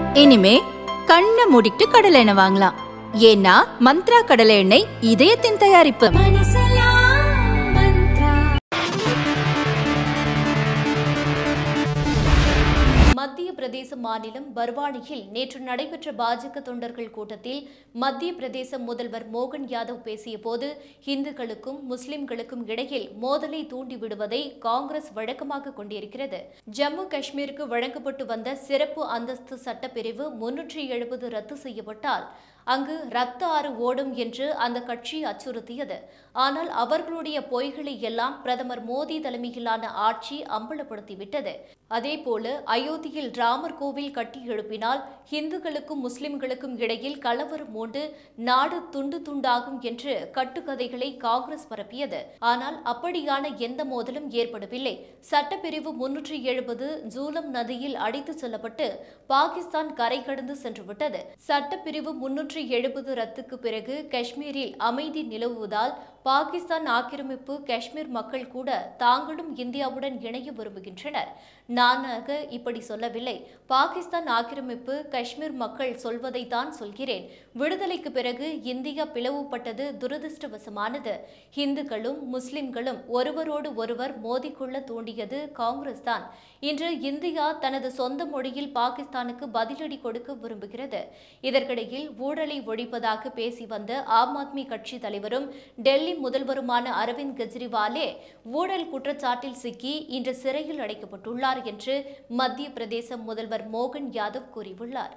இனிமே கண்ணை மூடிட்டு கடலை எண்ணெய் வாங்கலாம் ஏன்னா மந்த்ரா கடலை எண்ணெய் இதயத்தின் தயாரிப்பு மத்திய பிரதேச மாநிலம் பர்வானியில் நேற்று நடைபெற்ற பாஜக தொண்டர்கள் கூட்டத்தில் மத்திய பிரதேச முதல்வர் மோகன் யாதவ் பேசிய போது இந்துக்களுக்கும் முஸ்லிம்களுக்கும் இடையில் மோதலை தூண்டிவிடுவதை காங்கிரஸ் வழக்கமாக கொண்டிருக்கிறது ஜம்மு காஷ்மீருக்கு வழங்கப்பட்டு வந்த சிறப்பு அந்தஸ்து சட்டப்பிரிவு முன்னூற்றி எழுபது ரத்து செய்யப்பட்டால் அங்கு ரத்த ஆறு ஓடும் என்று அந்த கட்சி அச்சுறுத்தியது ஆனால் அவர்களுடைய பொய்களை எல்லாம் பிரதமர் மோடி தலைமையிலான ஆட்சி அம்பலப்படுத்திவிட்டது அதேபோல அயோத்தியில் ராமர் கோவில் கட்டி எழுப்பினால் இந்துக்களுக்கும் முஸ்லிம்களுக்கும் இடையில் கலவரம் மூண்டு நாடு துண்டு துண்டாகும் என்று கட்டுக்கதைகளை காங்கிரஸ் பரப்பியது ஆனால் அப்படியான எந்த மோதலும் ஏற்படவில்லை சட்டப்பிரிவு முன்னூற்றி எழுபது ஜூலம் நதியில் அடித்துச் செல்லப்பட்டு பாகிஸ்தான் கரை கடந்து சென்றுவிட்டது சட்டப்பிரிவு முன்னூற்றி எழுபது ரத்துக்கு பிறகு காஷ்மீரில் அமைதி நிலவுவதால் பாகிஸ்தான் ஆக்கிரமிப்பு காஷ்மீர் மக்கள் கூட தாங்களும் இந்தியாவுடன் இணைய விரும்புகின்றனர் நானாக இப்படி சொல்லவில்லை பாகிஸ்தான் ஆக்கிரமிப்பு காஷ்மீர் மக்கள் சொல்வதை தான் சொல்கிறேன் விடுதலைக்கு பிறகு இந்தியா பிளவுபட்டது துரதிருஷ்டவசமானது இந்துக்களும் முஸ்லிம்களும் ஒருவரோடு ஒருவர் மோதிக்கொள்ள தூண்டியது காங்கிரஸ் தான் இன்று இந்தியா தனது சொந்த மொழியில் பாகிஸ்தானுக்கு பதிலடி கொடுக்க விரும்புகிறது இதற்கிடையில் ஊழலை ஒழிப்பதாக பேசி வந்த ஆம் ஆத்மி கட்சி தலைவரும் டெல்லி முதல்வருமான அரவிந்த் கெஜ்ரிவாலே ஊழல் குற்றச்சாட்டில் சிக்கி இன்று சிறையில் அடைக்கப்பட்டுள்ளார் என்று மத்திய பிரதேச முதல்வர் மோகன் யாதவ் கூறியுள்ளார்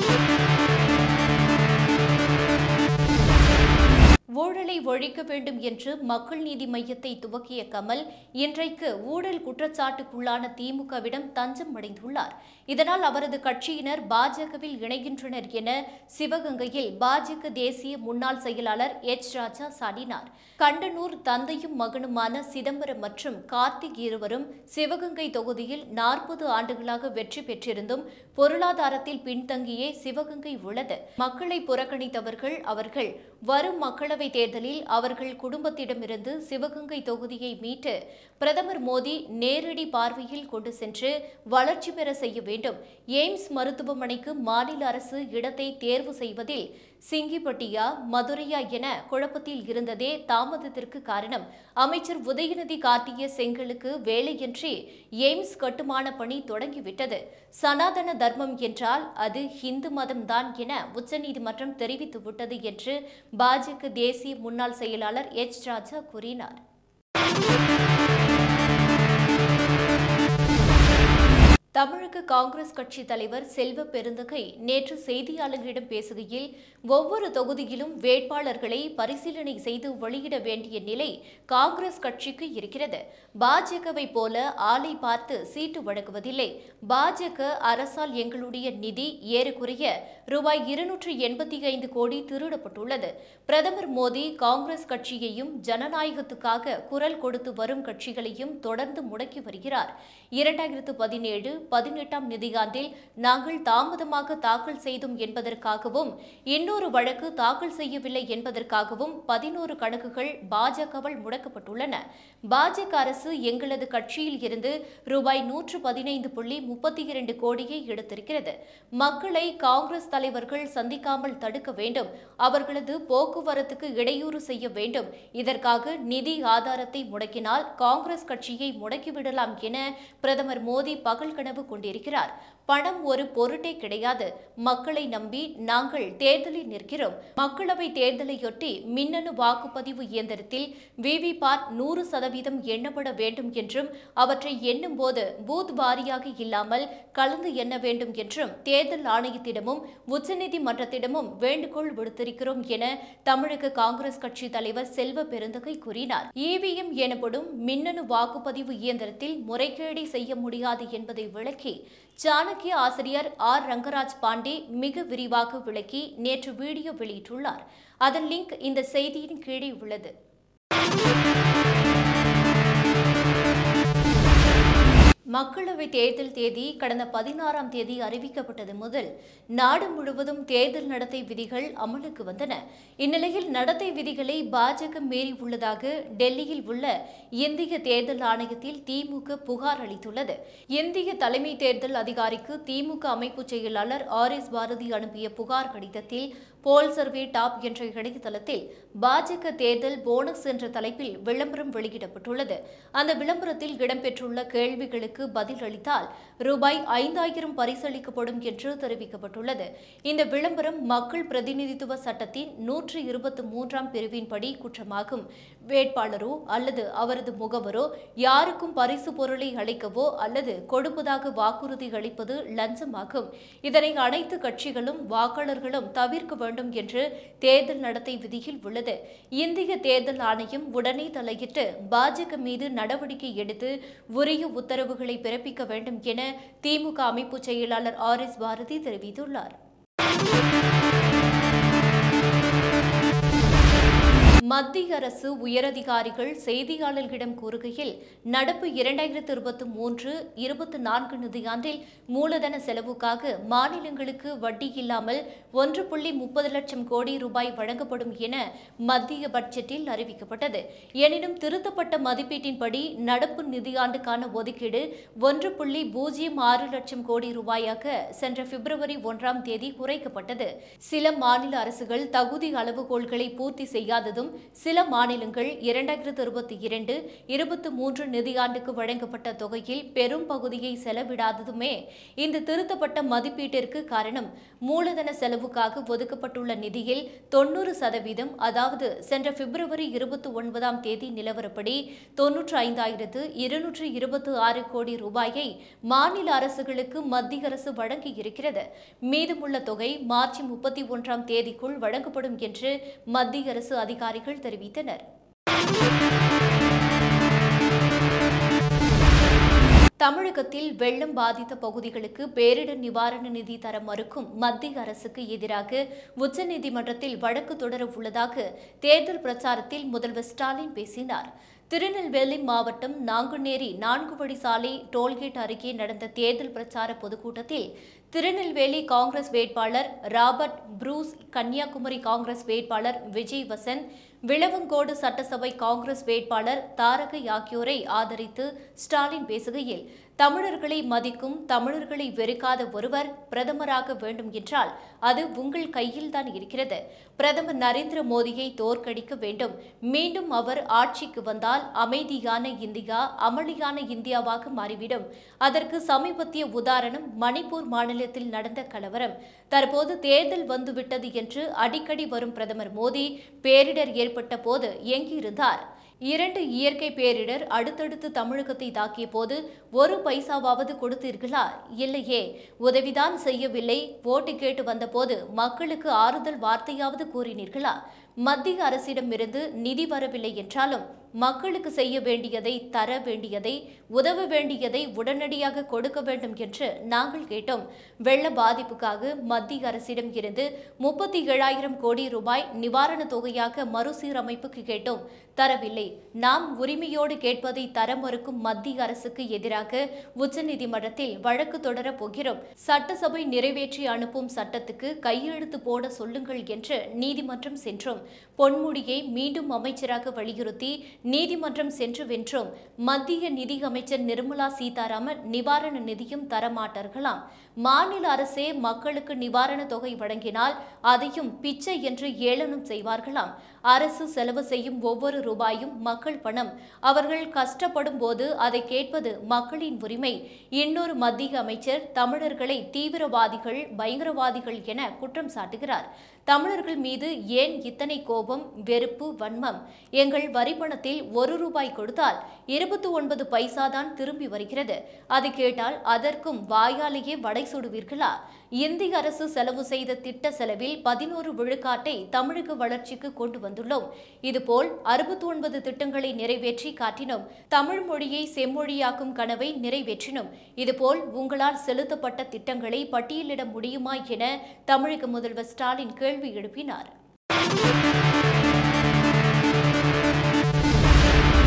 ஊழலை ஒழிக்க வேண்டும் என்று மக்கள் நீதி மையத்தை துவக்கிய கமல் இன்றைக்கு ஊழல் குற்றச்சாட்டுக்குள்ளான திமுகவிடம் தஞ்சம் அடைந்துள்ளார் இதனால் அவரது கட்சியினர் பாஜகவில் இணைகின்றனர் என சிவகங்கையில் பாஜக தேசிய முன்னாள் செயலாளர் எச் ராஜா சாடினார் கண்டனூர் தந்தையும் மகனுமான சிதம்பரம் மற்றும் கார்த்திக் இருவரும் சிவகங்கை தொகுதியில் நாற்பது ஆண்டுகளாக வெற்றி பெற்றிருந்தும் பொருளாதாரத்தில் பின்தங்கியே சிவகங்கை உள்ளது மக்களை புறக்கணித்தவர்கள் அவர்கள் வரும் மக்களவை தேர்தலில் அவர்கள் குடும்பத்திடமிருந்து சிவகங்கை தொகுதியை மீட்டு பிரதமர் மோடி நேரடி பார்வையில் கொண்டு சென்று வளர்ச்சி பெற செய்ய வேண்டும் எய்ம்ஸ் மருத்துவமனைக்கு மாநில அரசு இடத்தை தேர்வு செய்வதில் சிங்கிப்பட்டியா மதுரையா என குழப்பத்தில் இருந்ததே தாமதத்திற்கு காரணம் அமைச்சர் உதயநிதி காட்டிய செங்கலுக்கு வேலையின்றி எய்ம்ஸ் கட்டுமான பணி தொடங்கிவிட்டது சனாதன தர்மம் என்றால் அது இந்து மதம்தான் என உச்சநீதிமன்றம் தெரிவித்துவிட்டது என்று பாஜக தேசிய முன்னாள் செயலாளர் எச் ராஜா கூறினார் தமிழக காங்கிரஸ் கட்சி தலைவர் செல்வ பெருந்தகை நேற்று செய்தியாளர்களிடம் பேசுகையில் ஒவ்வொரு தொகுதியிலும் வேட்பாளர்களை பரிசீலனை செய்து வெளியிட வேண்டிய நிலை காங்கிரஸ் கட்சிக்கு இருக்கிறது பாஜகவை போல ஆளை பார்த்து சீட்டு வழங்குவதில்லை பாஜக அரசால் எங்களுடைய நிதி ஏறக்குறைய ரூபாய் இருநூற்று எண்பத்தி ஐந்து கோடி திருடப்பட்டுள்ளது பிரதமர் மோடி காங்கிரஸ் கட்சியையும் ஜனநாயகத்துக்காக குரல் கொடுத்து வரும் கட்சிகளையும் தொடர்ந்து முடக்கி வருகிறார் இரண்டாயிரத்து பதினேழு பதினெட்டாம் நிதியாண்டில் நாங்கள் தாமதமாக தாக்கல் செய்தோம் என்பதற்காகவும் இன்னொரு வழக்கு தாக்கல் செய்யவில்லை என்பதற்காகவும் பதினோரு கணக்குகள் பாஜகவால் முடக்கப்பட்டுள்ளன பாஜக அரசு எங்களது கட்சியில் இருந்து ரூபாய் நூற்று பதினைந்து புள்ளி முப்பத்தி இரண்டு கோடியை எடுத்திருக்கிறது மக்களை காங்கிரஸ் தலைவர்கள் சந்திக்காமல் தடுக்க வேண்டும் அவர்களது போக்குவரத்துக்கு இடையூறு செய்ய வேண்டும் இதற்காக நிதி ஆதாரத்தை முடக்கினால் காங்கிரஸ் கட்சியை முடக்கிவிடலாம் என பிரதமர் மோடி பகல் கனவு கொண்டிருக்கிறார் பணம் ஒரு பொருட்டே கிடையாது மக்களை நம்பி நாங்கள் தேர்தலில் நிற்கிறோம் மக்களவை தேர்தலையொட்டி மின்னணு வாக்குப்பதிவு இயந்திரத்தில் விவிபாட் நூறு சதவீதம் எண்ணப்பட வேண்டும் என்றும் அவற்றை எண்ணும் போது பூத் வாரியாக இல்லாமல் கலந்து எண்ண வேண்டும் என்றும் தேர்தல் ஆணையத்திடமும் உச்சநீதிமன்றத்திடமும் வேண்டுகோள் விடுத்திருக்கிறோம் என தமிழக காங்கிரஸ் கட்சி தலைவர் செல்வ பெருந்தகை கூறினார் இவிஎம் எனப்படும் மின்னணு வாக்குப்பதிவு இயந்திரத்தில் முறைகேடை செய்ய முடியாது என்பதை விளக்கி சாணக்கிய ஆசிரியர் ஆர் ரங்கராஜ் பாண்டே மிக விரிவாக விளக்கி நேற்று வீடியோ வெளியிட்டுள்ளார் அதன் லிங்க் இந்த செய்தியின் கீழே உள்ளது மக்களவை தேர்தல் தேதி கடந்த பதினாறாம் தேதி அறிவிக்கப்பட்டது முதல் நாடு முழுவதும் தேர்தல் நடத்தை விதிகள் அமலுக்கு வந்தன இந்நிலையில் நடத்தை விதிகளை பாஜக மீறி உள்ளதாக டெல்லியில் உள்ள இந்திய தேர்தல் ஆணையத்தில் திமுக புகார் அளித்துள்ளது இந்திய தலைமை தேர்தல் அதிகாரிக்கு திமுக அமைப்பு செயலாளர் ஆர் எஸ் பாரதி அனுப்பிய புகார் கடிதத்தில் போல் சர்வே டாப் என்ற இணையதளத்தில் பாஜக தேர்தல் போனஸ் என்ற தலைப்பில் விளம்பரம் வெளியிடப்பட்டுள்ளது அந்த விளம்பரத்தில் இடம்பெற்றுள்ள கேள்விகளுக்கு பதில் அளித்தால் ரூபாய் ஐந்தாயிரம் பரிசளிக்கப்படும் என்று தெரிவிக்கப்பட்டுள்ளது இந்த விளம்பரம் மக்கள் பிரதிநிதித்துவ சட்டத்தின் நூற்று இருபத்தி மூன்றாம் பிரிவின்படி குற்றமாகும் வேட்பாளரோ அல்லது அவரது முகவரோ யாருக்கும் பரிசு பொருளை அளிக்கவோ அல்லது கொடுப்பதாக வாக்குறுதி அளிப்பது லஞ்சமாகும் இதனை அனைத்து கட்சிகளும் வாக்காளர்களும் தவிர்க்க வேண்டும் என்று தேர்தல் நடத்தை விதியில் உள்ளது இந்திய தேர்தல் ஆணையம் உடனே தலையிட்டு பாஜக மீது நடவடிக்கை எடுத்து உரிய உத்தரவுகளை பிறப்பிக்க வேண்டும் என திமுக அமைப்பு செயலாளர் ஆர் எஸ் பாரதி தெரிவித்துள்ளார் மத்திய அரசு உயரதிகாரிகள் செய்தியாளர்களிடம் கூறுகையில் நடப்பு இரண்டாயிரத்து இருபத்தி மூன்று இருபத்தி நான்கு நிதியாண்டில் மூலதன செலவுக்காக மாநிலங்களுக்கு வட்டி இல்லாமல் ஒன்று புள்ளி முப்பது லட்சம் கோடி ரூபாய் வழங்கப்படும் என மத்திய பட்ஜெட்டில் அறிவிக்கப்பட்டது எனினும் திருத்தப்பட்ட மதிப்பீட்டின்படி நடப்பு நிதியாண்டுக்கான ஒதுக்கீடு ஒன்று புள்ளி பூஜ்ஜியம் ஆறு லட்சம் கோடி ரூபாயாக சென்ற பிப்ரவரி ஒன்றாம் தேதி குறைக்கப்பட்டது சில மாநில அரசுகள் தகுதி அளவுகோல்களை பூர்த்தி செய்யாததும் சில மாநிலங்கள் இரண்டாயிரத்து இருபத்தி இரண்டு இருபத்தி மூன்று நிதியாண்டுக்கு வழங்கப்பட்ட தொகையில் பெரும் பகுதியை செலவிடாததுமே இந்த திருத்தப்பட்ட மதிப்பீட்டிற்கு காரணம் மூலதன செலவுக்காக ஒதுக்கப்பட்டுள்ள நிதியில் தொன்னூறு சதவீதம் அதாவது சென்ற பிப்ரவரி இருபத்தி ஒன்பதாம் தேதி நிலவரப்படி தொன்னூற்று ஐந்தாயிரத்து இருநூற்று இருபத்தி ஆறு கோடி ரூபாயை மாநில அரசுகளுக்கு மத்திய அரசு வழங்கியிருக்கிறது மீதமுள்ள தொகை மார்ச் முப்பத்தி ஒன்றாம் தேதிக்குள் வழங்கப்படும் என்று மத்திய அரசு அதிகாரிகள் தெரிவித்தனர் தமிழகத்தில் வெள்ளம் பாதித்த பகுதிகளுக்கு பேரிடர் நிவாரண நிதி தர மறுக்கும் மத்திய அரசுக்கு எதிராக உச்சநீதிமன்றத்தில் வழக்கு தொடர உள்ளதாக தேர்தல் பிரச்சாரத்தில் முதல்வர் ஸ்டாலின் பேசினார் திருநெல்வேலி மாவட்டம் நாங்குநேரி நான்கு வழி சாலை டோல்கேட் அருகே நடந்த தேர்தல் பிரச்சார பொதுக்கூட்டத்தில் திருநெல்வேலி காங்கிரஸ் வேட்பாளர் ராபர்ட் ப்ரூஸ் கன்னியாகுமரி காங்கிரஸ் வேட்பாளர் விஜய் வசந்த் விளவங்கோடு சட்டசபை காங்கிரஸ் வேட்பாளர் தாரகை ஆகியோரை ஆதரித்து ஸ்டாலின் பேசுகையில் தமிழர்களை மதிக்கும் தமிழர்களை வெறுக்காத ஒருவர் பிரதமராக வேண்டும் என்றால் அது உங்கள் கையில்தான் இருக்கிறது பிரதமர் நரேந்திர மோடியை தோற்கடிக்க வேண்டும் மீண்டும் அவர் ஆட்சிக்கு வந்தால் அமைதியான இந்தியா அமளியான இந்தியாவாக மாறிவிடும் அதற்கு சமீபத்திய உதாரணம் மணிப்பூர் மாநிலத்தில் நடந்த கலவரம் தற்போது தேர்தல் வந்துவிட்டது என்று அடிக்கடி வரும் பிரதமர் மோடி பேரிடர் ஏற்பட்ட போது எங்கிருந்தார் இரண்டு இயற்கை பேரிடர் அடுத்தடுத்து தமிழகத்தை தாக்கிய போது ஒரு பைசாவாவது கொடுத்தீர்களா இல்லையே உதவிதான் செய்யவில்லை ஓட்டு கேட்டு வந்தபோது மக்களுக்கு ஆறுதல் வார்த்தையாவது கூறினீர்களா மத்திய அரசிடமிருந்து நிதி வரவில்லை என்றாலும் மக்களுக்கு செய்ய வேண்டியதை தர வேண்டியதை உதவ வேண்டியதை உடனடியாக கொடுக்க வேண்டும் என்று நாங்கள் கேட்டோம் வெள்ள பாதிப்புக்காக மத்திய அரசிடம் இருந்து முப்பத்தி ஏழாயிரம் கோடி ரூபாய் நிவாரணத் தொகையாக மறுசீரமைப்புக்கு கேட்டோம் தரவில்லை நாம் உரிமையோடு கேட்பதை தர மறுக்கும் மத்திய அரசுக்கு எதிராக உச்சநீதிமன்றத்தில் வழக்கு தொடரப் போகிறோம் சட்டசபை நிறைவேற்றி அனுப்பும் சட்டத்துக்கு கையெழுத்து போட சொல்லுங்கள் என்று நீதிமன்றம் சென்றோம் பொன்முடியை மீண்டும் அமைச்சராக வலியுறுத்தி நீதிமன்றம் சென்று வென்றோம் மத்திய நிதி அமைச்சர் நிர்மலா சீதாராமன் நிவாரண நிதியும் தரமாட்டார்களாம் மாநில அரசே மக்களுக்கு நிவாரண தொகை வழங்கினால் அதையும் பிச்சை என்று ஏளனம் செய்வார்களாம் அரசு செலவு செய்யும் ஒவ்வொரு ரூபாயும் மக்கள் பணம் அவர்கள் கஷ்டப்படும் போது அதை கேட்பது மக்களின் உரிமை இன்னொரு மத்திய அமைச்சர் தமிழர்களை தீவிரவாதிகள் பயங்கரவாதிகள் என குற்றம் சாட்டுகிறார் தமிழர்கள் மீது ஏன் இத்தனை கோபம் வெறுப்பு வன்மம் எங்கள் வரிப்பணத்தில் ஒரு ரூபாய் கொடுத்தால் இருபத்தி ஒன்பது பைசா தான் திரும்பி வருகிறது அது கேட்டால் அதற்கும் வாயாலேயே வடை சுடுவீர்களா இந்திய அரசு செலவு செய்த திட்ட செலவில் பதினோரு விழுக்காட்டை தமிழக வளர்ச்சிக்கு கொண்டு வந்துள்ளோம் இதுபோல் அறுபத்தி ஒன்பது திட்டங்களை நிறைவேற்றி காட்டினோம் தமிழ் மொழியை செம்மொழியாக்கும் கனவை நிறைவேற்றினோம் இதுபோல் உங்களால் செலுத்தப்பட்ட திட்டங்களை பட்டியலிட முடியுமா என தமிழக முதல்வர் ஸ்டாலின் கேள்வி எழுப்பினார்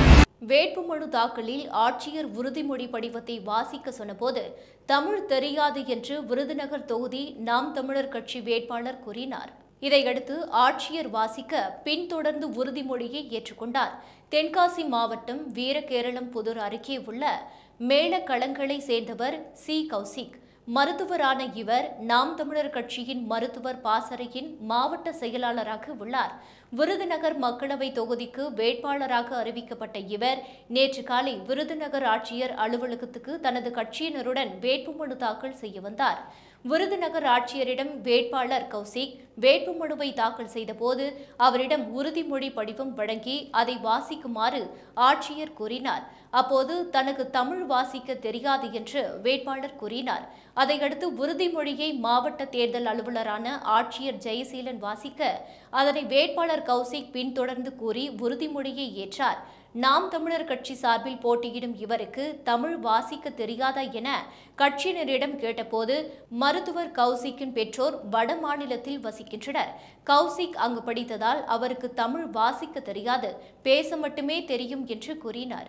வேட்புமனு தாக்கலில் ஆட்சியர் உறுதிமொழி படிவத்தை வாசிக்க சொன்னபோது தமிழ் தெரியாது என்று விருதுநகர் தொகுதி நாம் தமிழர் கட்சி வேட்பாளர் கூறினார் இதையடுத்து ஆட்சியர் வாசிக்க பின்தொடர்ந்து உறுதிமொழியை ஏற்றுக்கொண்டார் தென்காசி மாவட்டம் வீரகேரளம் புதூர் அருகே உள்ள மேலக்களங்களை சேர்ந்தவர் சி கௌசிக் மருத்துவரான இவர் நாம் தமிழர் கட்சியின் மருத்துவர் பாசறையின் மாவட்ட செயலாளராக உள்ளார் விருதுநகர் மக்களவை தொகுதிக்கு வேட்பாளராக அறிவிக்கப்பட்ட இவர் நேற்று காலை விருதுநகர் ஆட்சியர் அலுவலகத்துக்கு தனது கட்சியினருடன் வேட்புமனு தாக்கல் செய்ய வந்தார் விருதுநகர் ஆட்சியரிடம் வேட்பாளர் கௌசிக் வேட்புமனுவை தாக்கல் செய்தபோது அவரிடம் உறுதிமொழி படிவம் வழங்கி அதை வாசிக்குமாறு ஆட்சியர் கூறினார் அப்போது தனக்கு தமிழ் வாசிக்க தெரியாது என்று வேட்பாளர் கூறினார் அதையடுத்து உறுதிமொழியை மாவட்ட தேர்தல் அலுவலரான ஆட்சியர் ஜெயசீலன் வாசிக்க அதனை வேட்பாளர் கௌசிக் பின்தொடர்ந்து கூறி உறுதிமொழியை ஏற்றார் நாம் தமிழர் கட்சி சார்பில் போட்டியிடும் இவருக்கு தமிழ் வாசிக்க தெரியாதா என கட்சியினரிடம் கேட்டபோது மருத்துவர் கௌசிக்கின் பெற்றோர் வட மாநிலத்தில் வசிக்கின்றனர் கௌசிக் அங்கு படித்ததால் அவருக்கு தமிழ் வாசிக்க தெரியாது பேச மட்டுமே தெரியும் என்று கூறினார்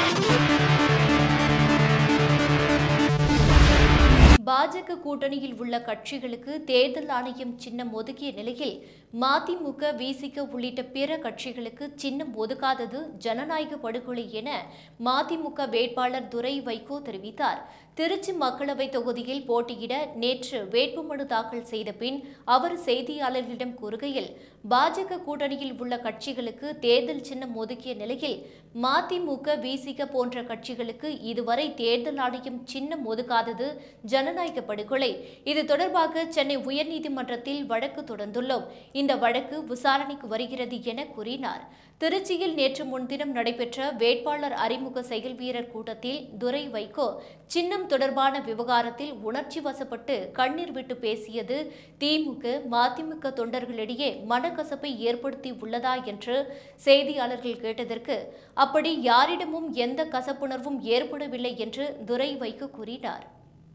பாஜக கூட்டணியில் உள்ள கட்சிகளுக்கு தேர்தல் ஆணையம் சின்னம் ஒதுக்கிய நிலையில் மதிமுக விசிக உள்ளிட்ட பிற கட்சிகளுக்கு சின்னம் ஒதுக்காதது ஜனநாயக படுகொலை என மதிமுக வேட்பாளர் துரை வைகோ தெரிவித்தார் திருச்சி மக்களவை தொகுதியில் போட்டியிட நேற்று வேட்புமனு தாக்கல் செய்த பின் அவர் செய்தியாளர்களிடம் கூறுகையில் பாஜக கூட்டணியில் உள்ள கட்சிகளுக்கு தேர்தல் சின்னம் ஒதுக்கிய நிலையில் மதிமுக விசிக போன்ற கட்சிகளுக்கு இதுவரை தேர்தல் ஆணையம் சின்னம் ஒதுக்காதது ஜனநாயக படுகொலை இது தொடர்பாக சென்னை உயர்நீதிமன்றத்தில் வழக்கு தொடர்ந்துள்ளோம் இந்த வழக்கு விசாரணைக்கு வருகிறது என கூறினார் திருச்சியில் நேற்று முன்தினம் நடைபெற்ற வேட்பாளர் அறிமுக செயல் வீரர் கூட்டத்தில் துரை வைகோ சின்னம் தொடர்பான விவகாரத்தில் உணர்ச்சி வசப்பட்டு கண்ணீர் விட்டு பேசியது திமுக மதிமுக தொண்டர்களிடையே மனக்கசப்பை ஏற்படுத்தி உள்ளதா என்று செய்தியாளர்கள் கேட்டதற்கு அப்படி யாரிடமும் எந்த கசப்புணர்வும் ஏற்படவில்லை என்று துரை வைகோ கூறினார்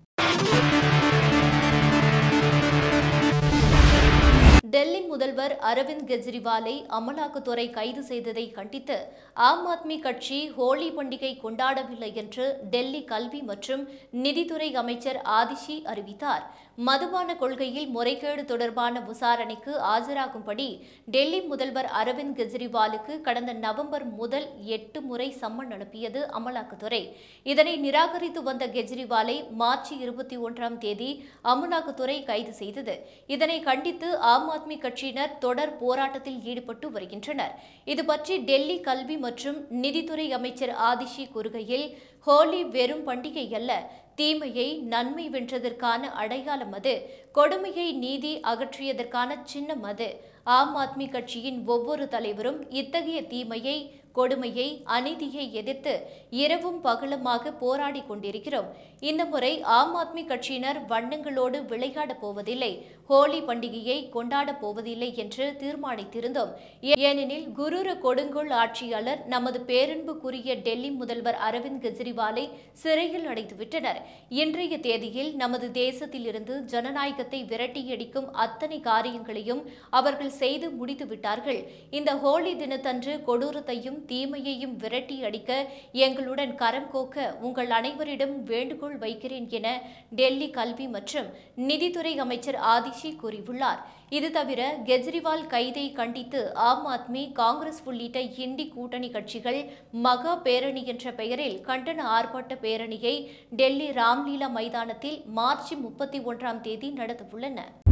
டெல்லி முதல்வர் அரவிந்த் கெஜ்ரிவாலை அமலாக்கத்துறை கைது செய்ததை கண்டித்து ஆம் ஆத்மி கட்சி ஹோலி பண்டிகை கொண்டாடவில்லை என்று டெல்லி கல்வி மற்றும் நிதித்துறை அமைச்சர் ஆதிஷி அறிவித்தார் மதுபான கொள்கையில் முறைகேடு தொடர்பான விசாரணைக்கு ஆஜராகும்படி டெல்லி முதல்வர் அரவிந்த் கெஜ்ரிவாலுக்கு கடந்த நவம்பர் முதல் எட்டு முறை சம்மன் அனுப்பியது அமலாக்கத்துறை இதனை நிராகரித்து வந்த கெஜ்ரிவாலை மார்ச் இருபத்தி ஒன்றாம் தேதி அமலாக்கத்துறை கைது செய்தது இதனை கண்டித்து ஆம் ஆத்மி கட்சியினர் தொடர் போராட்டத்தில் ஈடுபட்டு வருகின்றனர் இது பற்றி டெல்லி கல்வி மற்றும் நிதித்துறை அமைச்சர் ஆதிஷி கூறுகையில் ஹோலி வெறும் பண்டிகை அல்ல தீமையை நன்மை வென்றதற்கான அடையாளம் அது கொடுமையை நீதி அகற்றியதற்கான சின்னம் அது ஆம் ஆத்மி கட்சியின் ஒவ்வொரு தலைவரும் இத்தகைய தீமையை கொடுமையை அநீதியை எதிர்த்து இரவும் பகலுமாக போராடி கொண்டிருக்கிறோம் இந்த முறை ஆம் ஆத்மி கட்சியினர் வண்ணங்களோடு விளையாடப் போவதில்லை ஹோலி பண்டிகையை கொண்டாடப் போவதில்லை என்று தீர்மானித்திருந்தோம் ஏனெனில் குரூர கொடுங்கோல் ஆட்சியாளர் நமது பேரன்புக்குரிய டெல்லி முதல்வர் அரவிந்த் கெஜ்ரிவாலை சிறையில் அடைத்துவிட்டனர் இன்றைய தேதியில் நமது தேசத்தில் இருந்து ஜனநாயகத்தை விரட்டியடிக்கும் அத்தனை காரியங்களையும் அவர்கள் செய்து முடித்து விட்டார்கள் இந்த ஹோலி தினத்தன்று கொடூரத்தையும் தீமையையும் விரட்டி அடிக்க எங்களுடன் கரம் கோக்க உங்கள் அனைவரிடம் வேண்டுகோள் வைக்கிறேன் என டெல்லி கல்வி மற்றும் நிதித்துறை அமைச்சர் ஆதிஷி கூறியுள்ளார் இது தவிர கெஜ்ரிவால் கைதை கண்டித்து ஆம் ஆத்மி காங்கிரஸ் உள்ளிட்ட இண்டி கூட்டணி கட்சிகள் மகா பேரணி என்ற பெயரில் கண்டன ஆர்ப்பாட்ட பேரணியை டெல்லி ராம்லீலா மைதானத்தில் மார்ச் முப்பத்தி ஒன்றாம் தேதி நடத்தவுள்ளன